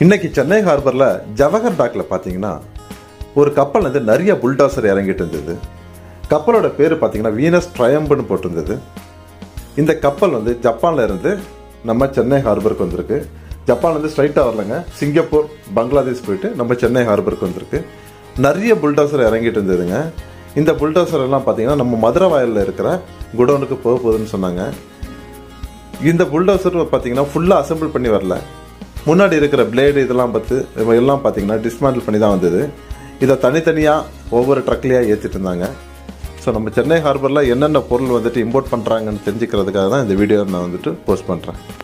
இன்னைக்கு சென்னை ஹார்பரில் ஜவஹர் டாக்ல பார்த்தீங்கன்னா ஒரு கப்பல் வந்து நிறைய புல்டாசர் இறங்கிட்டு இருந்தது கப்பலோட பேர் பார்த்தீங்கன்னா வீனஸ் ட்ரயம்புன்னு போட்டிருந்தது இந்த கப்பல் வந்து ஜப்பான்ல இருந்து நம்ம சென்னை ஹார்பருக்கு வந்திருக்கு ஜப்பான்ல இருந்து ஸ்ட்ரைட்டாக வரலங்க சிங்கப்பூர் பங்களாதேஷ் போயிட்டு நம்ம சென்னை ஹார்பருக்கு வந்திருக்கு நிறைய புல்டாசர் இறங்கிட்டு இருந்ததுங்க இந்த புல்டாசர் எல்லாம் பார்த்தீங்கன்னா நம்ம மதுரை வயலில் இருக்கிற குடோனுக்கு போக போகுதுன்னு சொன்னாங்க இந்த புல்டோசர் பார்த்தீங்கன்னா ஃபுல்லாக அசெம்பிள் பண்ணி வரல முன்னாடி இருக்கிற பிளேடு இதெல்லாம் பார்த்து இவ எல்லாம் பார்த்தீங்கன்னா டிஸ்மேண்டில் பண்ணி தான் வந்தது இதை தனித்தனியாக ஒவ்வொரு ட்ரக்லேயாக ஏற்றிட்டு இருந்தாங்க ஸோ நம்ம சென்னை ஹார்பரில் என்னென்ன பொருள் வந்துட்டு இம்போர்ட் பண்ணுறாங்கன்னு தெரிஞ்சுக்கிறதுக்காக தான் இந்த வீடியோ நான் வந்துட்டு போஸ்ட் பண்ணுறேன்